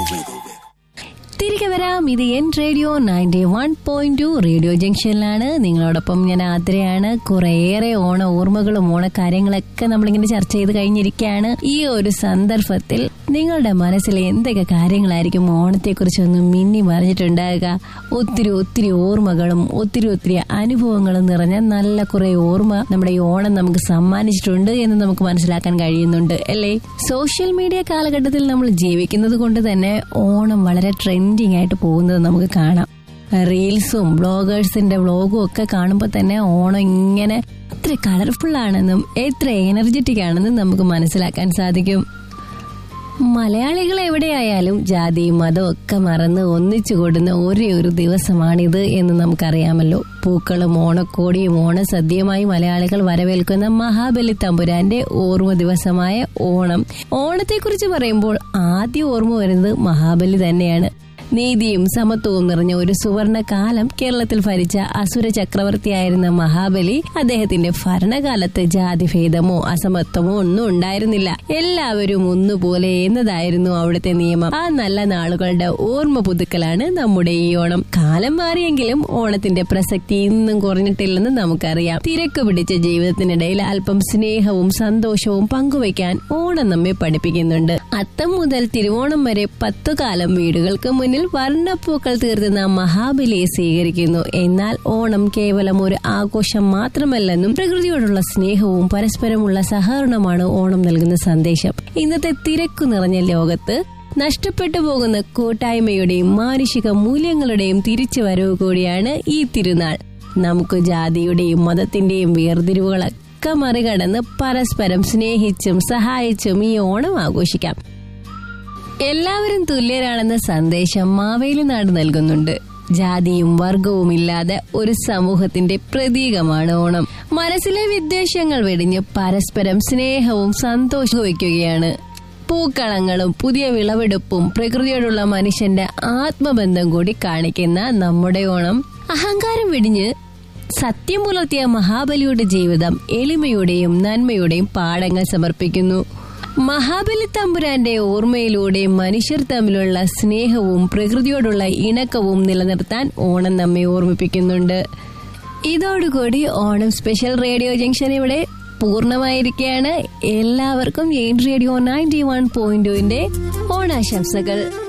തിരികെ വരാം ഇത് എൻ radio ninety one point two radio ജംഗ്ഷനിലാണ് നിങ്ങളോടൊപ്പം ഞാൻ ആതിരയാണ് കുറേയേറെ ഓണ ഓർമ്മകളും ഓണക്കാര്യങ്ങളൊക്കെ നമ്മളിങ്ങനെ ചർച്ച ചെയ്ത് കഴിഞ്ഞിരിക്കുകയാണ് ഈ ഒരു സന്ദർഭത്തിൽ നിങ്ങളുടെ മനസ്സിൽ എന്തൊക്കെ കാര്യങ്ങളായിരിക്കും ഓണത്തെക്കുറിച്ചൊന്ന് മിന്നി മറിഞ്ഞിട്ടുണ്ടാകുക ഒത്തിരി ഒത്തിരി ഓർമ്മകളും ഒത്തിരി ഒത്തിരി അനുഭവങ്ങളും നിറഞ്ഞ നല്ല കുറെ ഓർമ്മ നമ്മുടെ ഈ ഓണം നമുക്ക് സമ്മാനിച്ചിട്ടുണ്ട് എന്ന് നമുക്ക് മനസ്സിലാക്കാൻ കഴിയുന്നുണ്ട് അല്ലേ സോഷ്യൽ മീഡിയ കാലഘട്ടത്തിൽ നമ്മൾ ജീവിക്കുന്നത് കൊണ്ട് തന്നെ ഓണം വളരെ ട്രെൻഡിങ് ആയിട്ട് പോകുന്നത് നമുക്ക് കാണാം റീൽസും ബ്ലോഗേഴ്സിന്റെ വ്ളോഗും ഒക്കെ കാണുമ്പോൾ തന്നെ ഓണം ഇങ്ങനെ എത്ര കളർഫുൾ ആണെന്നും എത്ര എനർജറ്റിക് ആണെന്നും നമുക്ക് മനസ്സിലാക്കാൻ സാധിക്കും മലയാളികൾ എവിടെയായാലും ജാതിയും മതവും ഒക്കെ മറന്ന് ഒന്നിച്ചു കൂടുന്ന ഒരേ ഒരു ദിവസമാണിത് എന്ന് നമുക്കറിയാമല്ലോ പൂക്കളും ഓണക്കോടിയും ഓണസദ്യയുമായി മലയാളികൾ വരവേൽക്കുന്ന മഹാബലി തമ്പുരാന്റെ ഓർമ്മ ദിവസമായ ഓണം ഓണത്തെക്കുറിച്ച് പറയുമ്പോൾ ആദ്യം ഓർമ്മ വരുന്നത് മഹാബലി തന്നെയാണ് നീതിയും സമത്വവും നിറഞ്ഞ ഒരു സുവർണ കാലം കേരളത്തിൽ ഭരിച്ച അസുര ചക്രവർത്തിയായിരുന്ന മഹാബലി അദ്ദേഹത്തിന്റെ ഭരണകാലത്ത് ജാതിഭേദമോ അസമത്വമോ ഒന്നും ഉണ്ടായിരുന്നില്ല എല്ലാവരും ഒന്നുപോലെ എന്നതായിരുന്നു അവിടുത്തെ നിയമം ആ നല്ല നാളുകളുടെ ഓർമ്മ പുതുക്കലാണ് നമ്മുടെ ഈ ഓണം കാലം മാറിയെങ്കിലും ഓണത്തിന്റെ പ്രസക്തി ഇന്നും കുറഞ്ഞിട്ടില്ലെന്ന് നമുക്കറിയാം തിരക്ക് പിടിച്ച ജീവിതത്തിനിടയിൽ അല്പം സ്നേഹവും സന്തോഷവും പങ്കുവയ്ക്കാൻ ഓണം നമ്മെ പഠിപ്പിക്കുന്നുണ്ട് അത്തം മുതൽ തിരുവോണം വരെ പത്തു കാലം വീടുകൾക്ക് മുന്നിൽ വർണ്ണപ്പൂക്കൾ തീർത്തുന്ന മഹാബലിയെ സ്വീകരിക്കുന്നു എന്നാൽ ഓണം കേവലം ഒരു ആഘോഷം മാത്രമല്ലെന്നും പ്രകൃതിയോടുള്ള സ്നേഹവും പരസ്പരമുള്ള സഹകരണമാണ് ഓണം നൽകുന്ന സന്ദേശം ഇന്നത്തെ തിരക്കു നിറഞ്ഞ ലോകത്ത് നഷ്ടപ്പെട്ടു പോകുന്ന കൂട്ടായ്മയുടെയും മാനുഷിക മൂല്യങ്ങളുടെയും തിരിച്ചുവരവ് കൂടിയാണ് ഈ തിരുനാൾ നമുക്ക് ജാതിയുടെയും മതത്തിന്റെയും വേർതിരിവുകളൊക്കെ മറികടന്ന് പരസ്പരം സ്നേഹിച്ചും സഹായിച്ചും ഈ ഓണം ആഘോഷിക്കാം എല്ലാവരും തുല്യരാണെന്ന സന്ദേശം മാവേലി നാട് നൽകുന്നുണ്ട് ജാതിയും വർഗവും ഇല്ലാതെ ഒരു സമൂഹത്തിന്റെ പ്രതീകമാണ് ഓണം മനസ്സിലെ വിദ്വേഷങ്ങൾ വെടിഞ്ഞ് പരസ്പരം സ്നേഹവും സന്തോഷവും വയ്ക്കുകയാണ് പൂക്കളങ്ങളും പുതിയ വിളവെടുപ്പും പ്രകൃതിയോടുള്ള മനുഷ്യന്റെ ആത്മബന്ധം കൂടി കാണിക്കുന്ന നമ്മുടെ ഓണം അഹങ്കാരം വെടിഞ്ഞ് സത്യം പുലർത്തിയ മഹാബലിയുടെ ജീവിതം എളിമയുടെയും നന്മയുടെയും പാഠങ്ങൾ സമർപ്പിക്കുന്നു മഹാബലി തമ്പുരാന്റെ ഓർമ്മയിലൂടെ മനുഷ്യർ തമ്മിലുള്ള സ്നേഹവും പ്രകൃതിയോടുള്ള ഇണക്കവും നിലനിർത്താൻ ഓണം നമ്മെ ഓർമ്മിപ്പിക്കുന്നുണ്ട് ഇതോടുകൂടി ഓണം സ്പെഷ്യൽ റേഡിയോ ജംഗ്ഷൻ ഇവിടെ പൂർണ്ണമായിരിക്കുകയാണ് എല്ലാവർക്കും എയിൻ റേഡിയോ നയൻറ്റി വൺ പോയിന്റ് ഓണാശംസകൾ